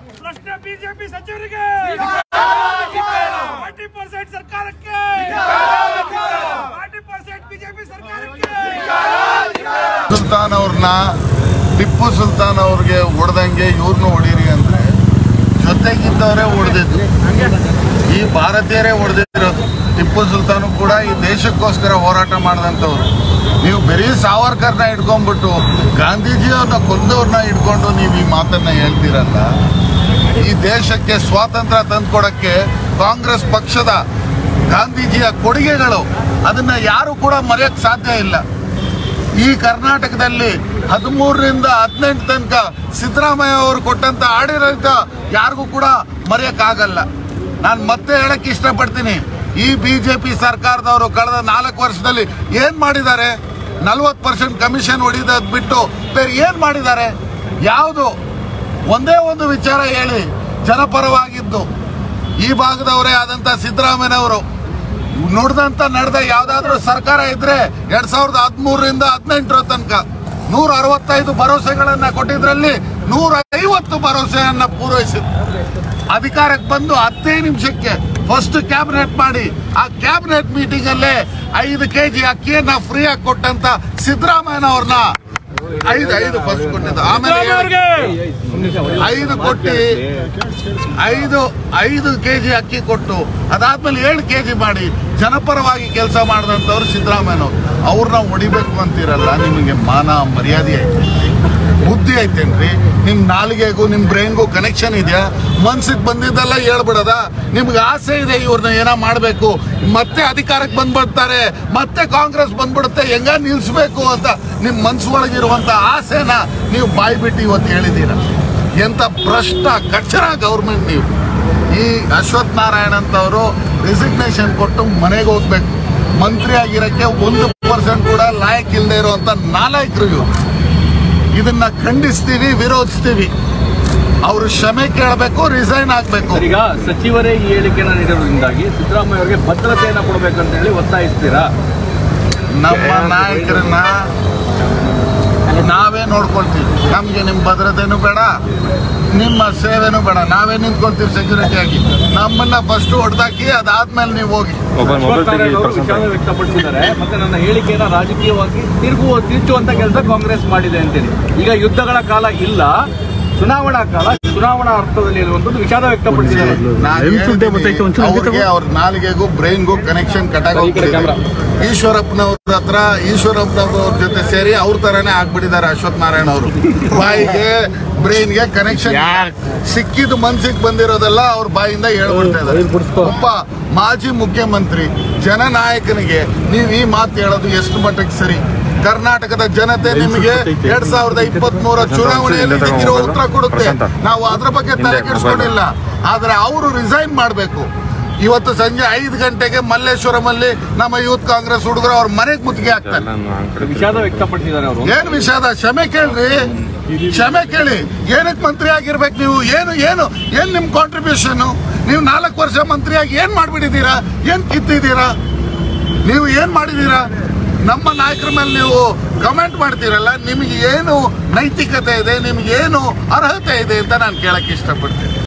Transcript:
ಪ್ರಶ್ನೆ ಬಿಜೆಪಿ ಸಚಿವರಿಗೆ forty percent ಸರ್ಕಾರಕ್ಕೆ ಫಾರ್ಟಿ ಪರ್ಸೆಂಟ್ ಬಿಜೆಪಿ ಸರ್ಕಾರಕ್ಕೆ ಸುಲ್ತಾನ್ ಅವ್ರನ್ನ ಟಿಪ್ಪು ಸುಲ್ತಾನ್ ಅವ್ರಿಗೆ ಹೊಡೆದಂಗೆ ಇವ್ರನ್ನೂ ಹೊಡೀರಿ ಅಂದ್ರೆ ಜೊತೆಗಿದ್ದವರೇ ಹೊಡೆದಿದ್ದು ಈ ಭಾರತೀಯರೇ ಹೊಡೆದಿರೋದು ಟಿಪ್ಪು ಸುಲ್ತಾನು ಕೂಡ ಈ ದೇಶಕ್ಕೋಸ್ಕರ ಹೋರಾಟ ಮಾಡಿದಂಥವ್ರು ನೀವು ಬರೀ ಸಾವರ್ಕರ್ನ ಇಟ್ಕೊಂಡ್ಬಿಟ್ಟು ಗಾಂಧೀಜಿಯವ್ರನ್ನ ಕೊಂದವ್ರನ್ನ ಇಟ್ಕೊಂಡು ನೀವು ಈ ಮಾತನ್ನ ಹೇಳ್ತೀರಲ್ಲ ಈ ದೇಶಕ್ಕೆ ಸ್ವಾತಂತ್ರ್ಯ ತಂದ್ಕೊಡಕ್ಕೆ ಕಾಂಗ್ರೆಸ್ ಪಕ್ಷದ ಗಾಂಧೀಜಿಯ ಕೊಡುಗೆಗಳು ಅದನ್ನ ಯಾರು ಕೂಡ ಮರೆಯಕ್ಕೆ ಸಾಧ್ಯ ಇಲ್ಲ ಈ ಕರ್ನಾಟಕದಲ್ಲಿ ಹದಿಮೂರರಿಂದ ಹದಿನೆಂಟು ತನಕ ಸಿದ್ದರಾಮಯ್ಯ ಅವರು ಕೊಟ್ಟಂತ ಆಡಳಿತ ಯಾರಿಗೂ ಕೂಡ ಮರೆಯಕ್ಕಾಗಲ್ಲ ನಾನು ಮತ್ತೆ ಹೇಳಕ್ ಇಷ್ಟಪಡ್ತೀನಿ ಈ ಬಿಜೆಪಿ ಸರ್ಕಾರದವರು ಕಳೆದ ನಾಲ್ಕು ವರ್ಷದಲ್ಲಿ ಏನ್ ಮಾಡಿದ್ದಾರೆ ನಲ್ವತ್ತು ಪರ್ಸೆಂಟ್ ಕಮಿಷನ್ ಹೊಡಿಯೋದ್ ಬಿಟ್ಟು ಬೇರೆ ಏನ್ ಮಾಡಿದ್ದಾರೆ ಯಾವುದು ಒಂದೇ ಒಂದು ವಿಚಾರ ಹೇಳಿ ಜನಪರವಾಗಿದ್ದು ಈ ಭಾಗದವರೇ ಆದಂತ ಸಿದ್ದರಾಮಯ್ಯನವರು ನುಡ್ದಂತ ನಡೆದ ಯಾವ್ದಾದ್ರು ಸರ್ಕಾರ ಇದ್ರೆ ಎರಡ್ ಸಾವಿರದ ಹದಿಮೂರರಿಂದ ಹದಿನೆಂಟರ ತನಕ ನೂರ ಅರವತ್ತೈದು ಭರವಸೆಗಳನ್ನ ಕೊಟ್ಟಿದ್ರಲ್ಲಿ ನೂರ ಐವತ್ತು ಭರವಸೆಯನ್ನ ಪೂರೈಸಿದ್ರು ಅಧಿಕಾರಕ್ಕೆ ಬಂದು ಹತ್ತೇ ನಿಮಿಷಕ್ಕೆ ಫಸ್ಟ್ ಕ್ಯಾಬಿನೆಟ್ ಮಾಡಿ ಆ ಕ್ಯಾಬಿನೆಟ್ ಮೀಟಿಂಗ್ ಅಲ್ಲೇ ಐದು ಕೆಜಿ ಅಕ್ಕಿಯನ್ನ ಫ್ರೀ ಆಗಿ ಕೊಟ್ಟಂತ ಸಿದ್ದರಾಮಯ್ಯನವ್ರನ್ನ ಐದು ಐದು ಫಸ್ಟ್ ಕೊಟ್ಟಿದ್ದು ಆಮೇಲೆ ಏಳು- ಐದು ಕೊಟ್ಟಿ ಐದು ಐದು ಕೆಜಿ ಅಕ್ಕಿ ಕೊಟ್ಟು ಅದಾದ್ಮೇಲೆ ಏಳು ಕೆಜಿ ಮಾಡಿ ಜನಪರವಾಗಿ ಕೆಲಸ ಮಾಡಿದಂಥವ್ರು ಸಿದ್ದರಾಮಯ್ಯನವ್ರು ಅವ್ರನ್ನ ಹೊಡಿಬೇಕು ಅಂತೀರಲ್ಲ ನಿಮಗೆ ಮಾನ ಮರ್ಯಾದೆ ಐತೇನ್ರಿ ಬುದ್ಧಿ ಐತೇನ್ರಿ ನಿಮ್ ನಾಲಿಗೆಗೂ ನಿಮ್ ಬ್ರೈನ್ಗೂ ಕನೆಕ್ಷನ್ ಇದೆಯಾ ಮನ್ಸಿಗೆ ಬಂದಿದ್ದೆಲ್ಲ ಹೇಳ್ಬಿಡದ ನಿಮ್ಗೆ ಆಸೆ ಇದೆ ಇವ್ರನ್ನ ಏನೋ ಮಾಡಬೇಕು ಮತ್ತೆ ಅಧಿಕಾರಕ್ಕೆ ಬಂದ್ಬಿಡ್ತಾರೆ ಮತ್ತೆ ಕಾಂಗ್ರೆಸ್ ಬಂದ್ಬಿಡುತ್ತೆ ಹೆಂಗ ನಿಲ್ಸ್ಬೇಕು ಅಂತ ನಿಮ್ ಮನ್ಸೊಳಗಿರುವಂತ ಆಸೆನ ನೀವು ಬಾಯಿ ಬಿಟ್ಟು ಇವತ್ತು ಹೇಳಿದ್ದೀರ ಎಂತ ಭ್ರಷ್ಟ ಕಚ್ಚರ ಗೌರ್ಮೆಂಟ್ ನೀವು ಈ ಅಶ್ವಥ್ ನಾರಾಯಣ್ ಅಂತವರು ರೆಸಿಗ್ನೇಷನ್ ಕೊಟ್ಟು ಮನೆಗೆ ಹೋಗ್ಬೇಕು ಮಂತ್ರಿ ಆಗಿರಕ್ಕೆ ಒಂದು ಪರ್ಸೆಂಟ್ ಕೂಡ ಲಾಯಕ್ ಇಲ್ಲದೆ ಇರುವಂತ ನಾಲಾಯಕರು ಇವ್ರು ಇದನ್ನ ಖಂಡಿಸ್ತೀವಿ ವಿರೋಧಿಸ್ತೀವಿ ಅವರು ಕ್ಷಮೆ ಕೇಳಬೇಕು ರಿಸೈನ್ ಆಗ್ಬೇಕು ಈಗ ಸಚಿವರೇ ಈ ಹೇಳಿಕೆಯನ್ನ ನೀಡಿರೋದ್ರಿಂದಾಗಿ ಸಿದ್ದರಾಮಯ್ಯ ಅವರಿಗೆ ಭದ್ರತೆಯನ್ನ ಕೊಡಬೇಕಂತ ಹೇಳಿ ಒತ್ತಾಯಿಸ್ತೀರಾ ನಮ್ಮ ನಾಯಕರನ್ನ ನಾವೇ ನೋಡ್ಕೊಳ್ತೀವಿ ನಮ್ಗೆ ನಿಮ್ ಭದ್ರತೆನೂ ಬೇಡ ನಿಮ್ಮ ಸೇವೆನೂ ಬೇಡ ನಾವೇ ನಿಂತ್ಕೊಳ್ತೀವಿ ಸೆಕ್ಯೂರಿಟಿ ಆಗಿ ನಮ್ಮನ್ನ ಫಸ್ಟ್ ಹೊಡೆದಾಕಿ ಅದಾದ್ಮೇಲೆ ನೀವು ಹೋಗಿ ಅಶ್ವಥ್ ನಾರಾಯಣ್ ಅವರು ವಿಷಾದ ವ್ಯಕ್ತಪಡಿಸಿದ್ದಾರೆ ಮತ್ತೆ ನನ್ನ ಹೇಳಿಕೆಯನ್ನ ರಾಜಕೀಯವಾಗಿ ತಿರುಗುವ ತಿರುಚುವಂತ ಕೆಲಸ ಕಾಂಗ್ರೆಸ್ ಮಾಡಿದೆ ಅಂತೇಳಿ ಈಗ ಯುದ್ಧಗಳ ಕಾಲ ಇಲ್ಲ ಚುನಾವಣಾ ಕಾಲ ಚುನಾವಣಾ ಅರ್ಥದಲ್ಲಿ ಇರುವಂತದ್ದು ವಿಷಾದ ವ್ಯಕ್ತಪಡಿಸಿದ್ದಾರೆ ನಾನ್ ಹೇಳಿದ್ದೀನಿ, ಅವ್ರಿಗೆ ಅವ್ರ ನಾಲಿಗೆಗೂ ಬ್ರೈನ್ಗೂ ಕನೆಕ್ಷನ್ ಕಟ್ಟಾಗೋಗ್ಬಿಟ್ಟಿದೆ ಈಶ್ವರಪ್ಪನವ್ರ ಹತ್ರ ಈಶ್ವರಪ್ಪನವ್ರ ಜೊತೆ ಸೇರಿ ಅವ್ರ ತರಾನೇ ಆಗ್ಬಿಟ್ಟಿದ್ದಾರೆ ಅಶ್ವಥ್ ನಾರಾಯಣ ಅವರು ಬಾಯಿಗೆ ಬ್ರೈನ್ಗೆ ಕನೆಕ್ಷನ್ ಸಿಕ್ಕಿದ ಮನ್ಸಿಗೆ ಬಂದಿರೋದೆಲ್ಲ ಅವ್ರ ಬಾಯಿಂದ ಹೇಳ್ಬಿಡ್ತಾ ಇದ್ದಾರೆ ಒಬ್ಬ ಮಾಜಿ ಮುಖ್ಯಮಂತ್ರಿ ಜನನಾಯಕನಿಗೆ ನೀವು ಈ ಮಾತು ಹೇಳೋದು ಎಷ್ಟು ಮಟ್ಟಕ್ಕೆ ಸರಿ ಕರ್ನಾಟಕದ ಜನತೆ ನಿಮಗೆ ಎರಡ್ ಸಾವಿರದ ಇಪ್ಪತ್ತ್ ಮೂರ ಚುನಾವಣೆಯಲ್ಲಿ ಇದಕ್ಕಿರೋ ಉತ್ತರ ಕೊಡುತ್ತೆ ನಾವು ಅದ್ರ ಬಗ್ಗೆ ತಲೆ ಕೆಡಿಸ್ಕೊಂಡಿಲ್ಲ ಆದ್ರೆ ಅವರು ರಿಸೈನ್ ಮಾಡಬೇಕು ಇವತ್ತು ಸಂಜೆ ಐದು ಗಂಟೆಗೆ ಮಲ್ಲೇಶ್ವರಮಲ್ಲಿ ನಮ್ಮ ಯೂತ್ ಕಾಂಗ್ರೆಸ್ ಹುಡುಗರು ಅವ್ರ ಮನೆಗೆ ಮುತ್ತಿಗೆ ಹಾಕ್ತಾರೆ ವಿಷಾದ ವ್ಯಕ್ತಪಡಿಸಿದ್ದಾರೆ ಅವರು ಏನ್ ವಿಷಾದ ಕ್ಷಮೆ ಕೇಳ್ರಿ ಕ್ಷಮೆ ಕೇಳಿ ಏನಕ್ಕೆ ಮಂತ್ರಿ ಆಗಿರ್ಬೇಕು ನೀವು ಏನು ಏನು ಏನ್ ನಿಮ್ ಕಾಂಟ್ರಿಬ್ಯೂಷನ್ ನೀವು ನಾಲ್ಕು ವರ್ಷ ಮಂತ್ರಿಯಾಗಿ ಏನ್ ಮಾಡ್ಬಿಟ್ಟಿದ್ದೀರಾ ಏನ್ ಕಿತ್ತಿದ್ದೀರಾ ನೀವು ಏನ್ ಮಾಡಿದೀರಾ ನಮ್ಮ ನಾಯಕರ ಮೇಲೆ ನೀವು ಕಮೆಂಟ್ ಮಾಡ್ತೀರಲ್ಲ ನಿಮಗೆ ಏನು ನೈತಿಕತೆ ಇದೆ ನಿಮ್ಗೆ ಏನು ಅರ್ಹತೆ ಇದೆ ಅಂತ ನಾನು ಕೇಳಕ್ ಇಷ್ಟಪಡ್ತೀನಿ